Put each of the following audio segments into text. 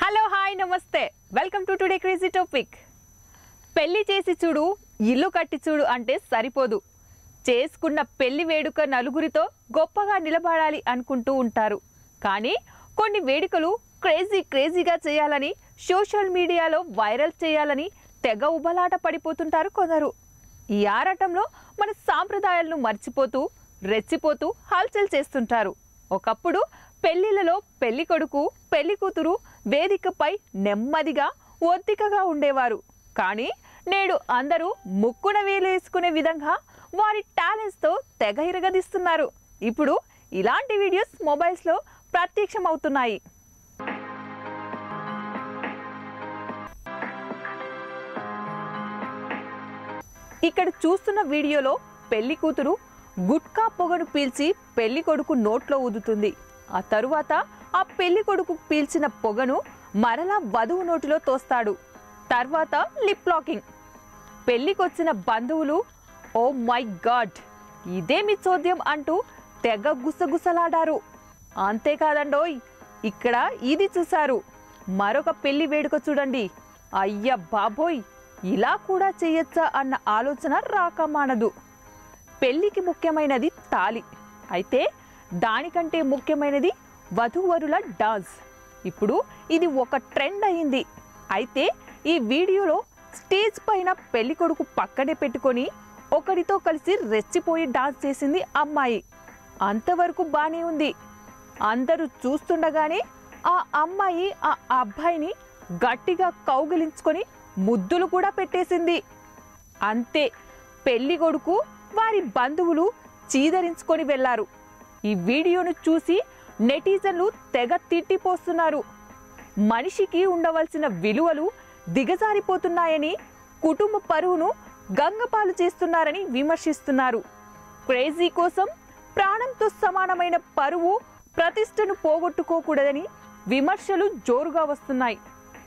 hello hi నమస్తే welcome to today crazy topic పెళ్లి చేసి చూడు ఇల్లు కట్టి చూడు అంటే సరిపోదు చేసుకున్న పెళ్లి వేడుక నలుగురితో గొప్పగా నిలబడాలి అనుకుంటూ ఉంటారు కానీ కొన్ని వేడుకలు క్రేజీ క్రేజీగా చేయాలని సోషల్ మీడియాలో వైరల్ చేయాలని తెగ ఉబలాట పడిపోతుంటారు కొందరు ఈ ఆరాటంలో మన సాంప్రదాయాలను మర్చిపోతూ రెచ్చిపోతూ హల్చల్ చేస్తుంటారు ఒకప్పుడు పెళ్లిళ్లలో పెళ్లి కొడుకు పెళ్లి కూతురు వేదికపై నెమ్మదిగా ఒత్తికగా ఉండేవారు కానీ నేడు అందరూ ముక్కున వేలు వేసుకునే విధంగా వారి టాలెంట్స్తో తెగ ఇరగదీస్తున్నారు ఇప్పుడు ఇలాంటి వీడియోస్ మొబైల్స్లో ప్రత్యక్షమవుతున్నాయి ఇక్కడ చూస్తున్న వీడియోలో పెళ్లి కూతురు గుట్కా పొగను పీల్చి పెళ్లి కొడుకు నోట్లో ఊదుతుంది ఆ తరువాత ఆ పెళ్లి కొడుకు పీల్చిన పొగను మరలా వధువు నోటిలో తోస్తాడు తర్వాత లిప్ లాకింగ్ పెళ్లికొచ్చిన బంధువులు ఓ మై గాడ్ ఇదేమి చోద్యం అంటూ తెగ గుసగుసలాడారు అంతేకాదండోయ్ ఇక్కడ ఇది చూశారు మరొక పెళ్లి వేడుక చూడండి అయ్య బాబోయ్ ఇలా కూడా చేయొచ్చా అన్న ఆలోచన రాక మానదు పెళ్లికి ముఖ్యమైనది తాలి అయితే దానికంటే ముఖ్యమైనది వధూవరుల డాన్స్ ఇప్పుడు ఇది ఒక ట్రెండ్ అయింది అయితే ఈ వీడియోలో స్టేజ్ పైన పెళ్లి కొడుకు పక్కనే పెట్టుకొని ఒకరితో కలిసి రెచ్చిపోయి డాన్స్ చేసింది అమ్మాయి అంతవరకు బానే ఉంది అందరూ చూస్తుండగానే ఆ అమ్మాయి ఆ అబ్బాయిని గట్టిగా కౌగిలించుకొని ముద్దులు కూడా పెట్టేసింది అంతే పెళ్లి కొడుకు వారి బంధువులు చీదరించుకొని వెళ్లారు ఈ వీడియోను చూసి నెటిజన్లు తెగ తిట్టిపోస్తున్నారు మనిషికి ఉండవలసిన విలువలు దిగజారిపోతున్నాయని కుటుంబ పరువును గంగపాలు చేస్తున్నారని విమర్శిస్తున్నారు క్రేజీ కోసం ప్రాణంతో సమానమైన పరువు ప్రతిష్టను పోగొట్టుకోకూడదని విమర్శలు జోరుగా వస్తున్నాయి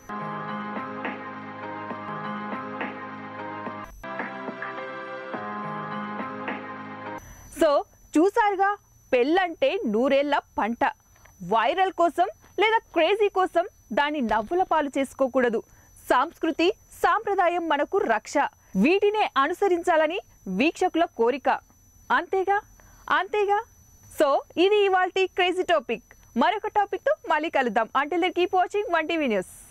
సో చూసారుగా పెళ్ళంటే నూరేళ్ల పంట వైరల్ కోసం లేదా క్రేజీ కోసం దాన్ని నవ్వుల పాలు చేసుకోకూడదు సంస్కృతి సాంప్రదాయం మనకు రక్ష వీటినే అనుసరించాలని వీక్షకుల కోరిక అంతేగా అంతేగా సో ఇది ఇవాల్టి క్రేజీ టాపిక్ మరొక టాపిక్తో మళ్ళీ కలుద్దాం until that keep watching one TV news